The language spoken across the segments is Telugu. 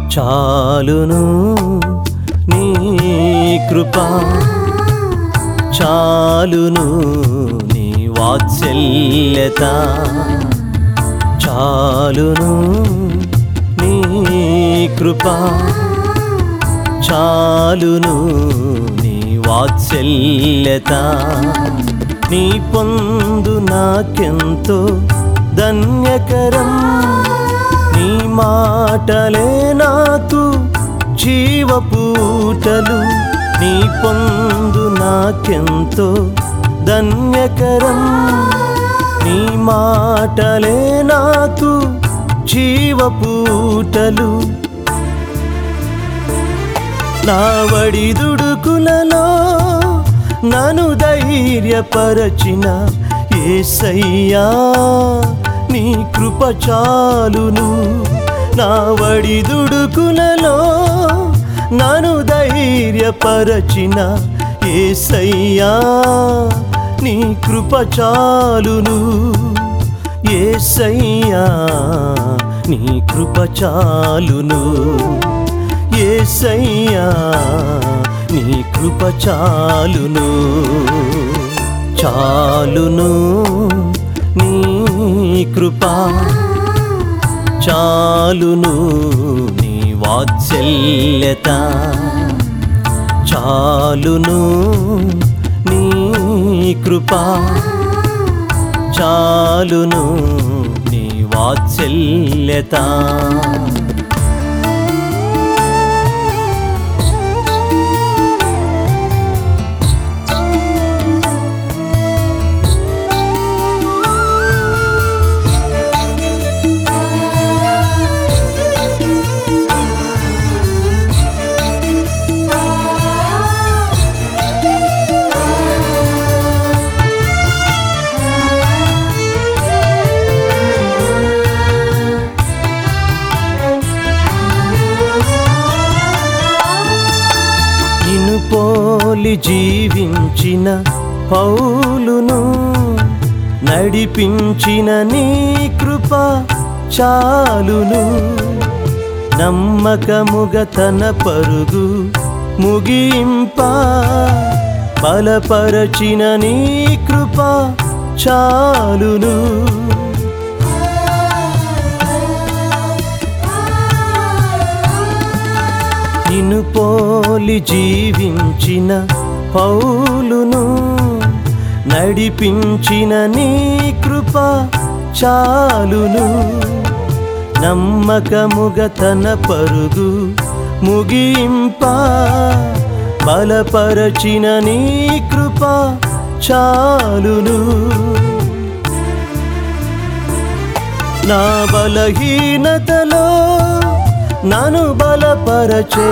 చాలును నీ కృప చాలును నీ వాత్సల్యత చాలును నీ కృప చాలును నీ వాత్సల్యత నీ పొందు నాకెంతో ధన్యకరం నీ మాటలే నాకు జీవపూటలు నీ పొందు నాకెంతో ధన్యకరం నీ మాటలే నాకు జీవపూటలు నా వడిదుడుకులలో నన్ను ధైర్యపరచిన ఏసయ్యా నీ కృప చాలును నా వడిదుడుకులలో నన్ను ధైర్యపరచిన ఏసయ్యా నీ కృప చాలును ఏసయ్యా నీ కృప చాలును ఏసయ్యా నీ కృప చాలును చాలును నీ కృప చాలును నీ వాత్సల్యత చాలును నీ కృప చాలును నీ వాత్సల్యత నిన్ను పోలి జీవించిన పౌలును నడిపించిన నీ కృప చాలును నమ్మకముగ తన పరుగు ముగింప బలపరచిన నీ కృప చాలును నిన్ను పోలి జీవించిన పౌలును నడిపించిన నీ కృప చాలును నమ్మకముగ తన పరుగు ముగింప బలపరచిన నీ కృప చాలును నా బలహీనతలో నన్ను బలపరచే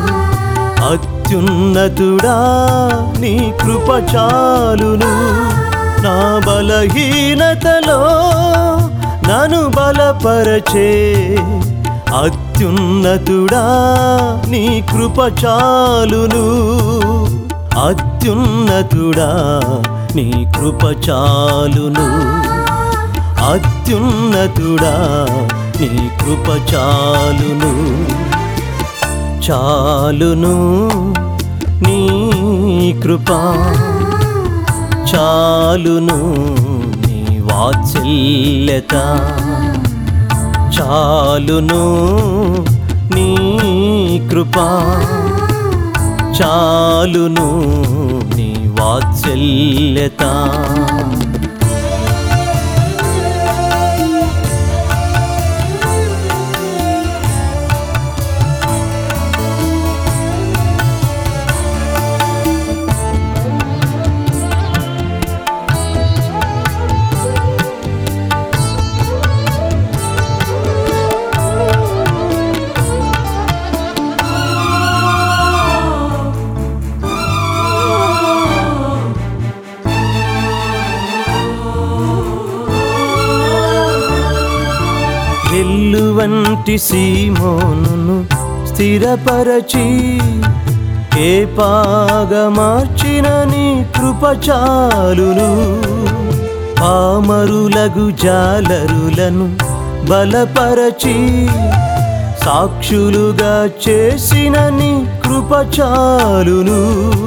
అత్యున్నతుడా నీ కృప చాలును నా బలహీనతలో నన్ను బలపరచే అత్యున్నతుడా నీ కృప చాలును అత్యున్నతుడా నీ కృప చాలును అత్యున్నతుడా నీ కృప చాలును చాలును నీ కృప చాలును నీ వాత్సల్యత చాలును నీ కృప చాలును నీ వాత్సల్యత వెల్లు వంటి సీమోనును స్థిరపరచి ఏ పాగ మార్చిన నీ కృప చాలును పామరులగు జాలరులను బలపరచి సాక్షులుగా చేసిన నీ కృప చాలును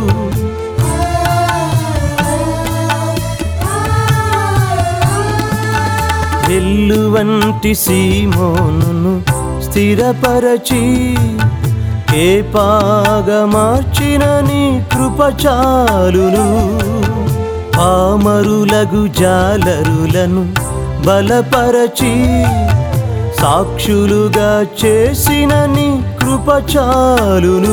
వెల్లువంటి సీమోనును స్థిరపరచి ఏ పాగ మార్చిన నీ కృప చాలును పామరులగు జాలరులను బలపరచి సాక్షులుగా చేసిన నీ కృప చాలును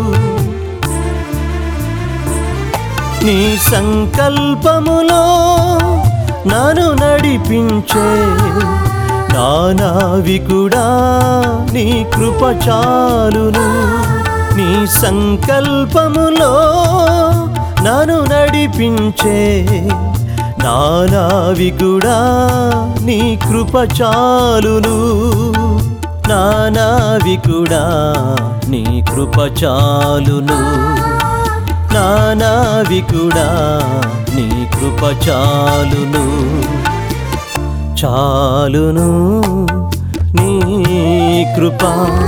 నీ సంకల్పములో నన్ను నడిపించే నా నావికుడా నీ కృప చాలును నీ సంకల్పములో నన్ను నడిపించే నా నావికుడా నీ కృప చాలును నా నావికుడా నీ కృప చాలును నా నావికుడా నీ కృప చాలును చాలును నీ కృప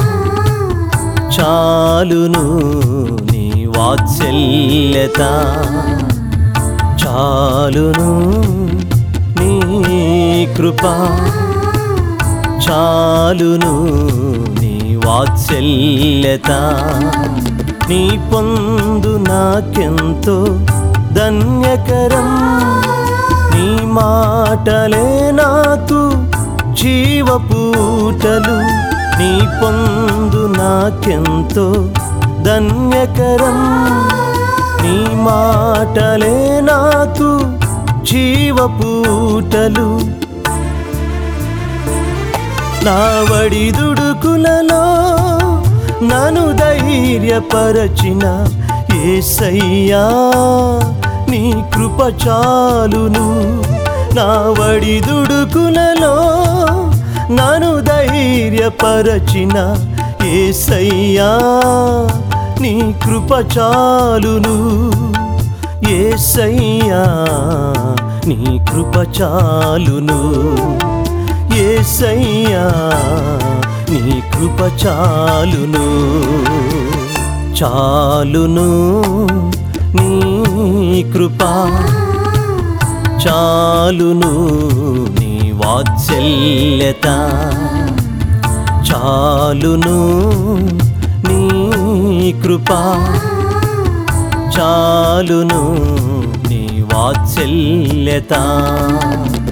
చాలును నీ వాత్సల్యత చాలును నీ కృప చాలును నీ వాత్సల్యత నీ పొందు నాకెంతో ధన్యకరం నీ మాటలే నాకు జీవపూటలు నీ పొందు నాకెంతో ధన్యకరం నీ మాటలే నాకు జీవపూటలు నా వడిదుడుకులలో నన్ను ధైర్యపరచిన ఏసయ్యా నీ కృప చాలును నా వడిదుడుకులలో నన్ను ధైర్యపరచిన ఏసయ్యా నీ కృప చాలును ఏసయ్యా నీ కృప చాలును ఏసయ్యా నీ కృప చాలును చాలును నీ కృప చాలును నీ వాత్సల్యత చాలును నీ కృప చాలును నీ వాత్సల్యత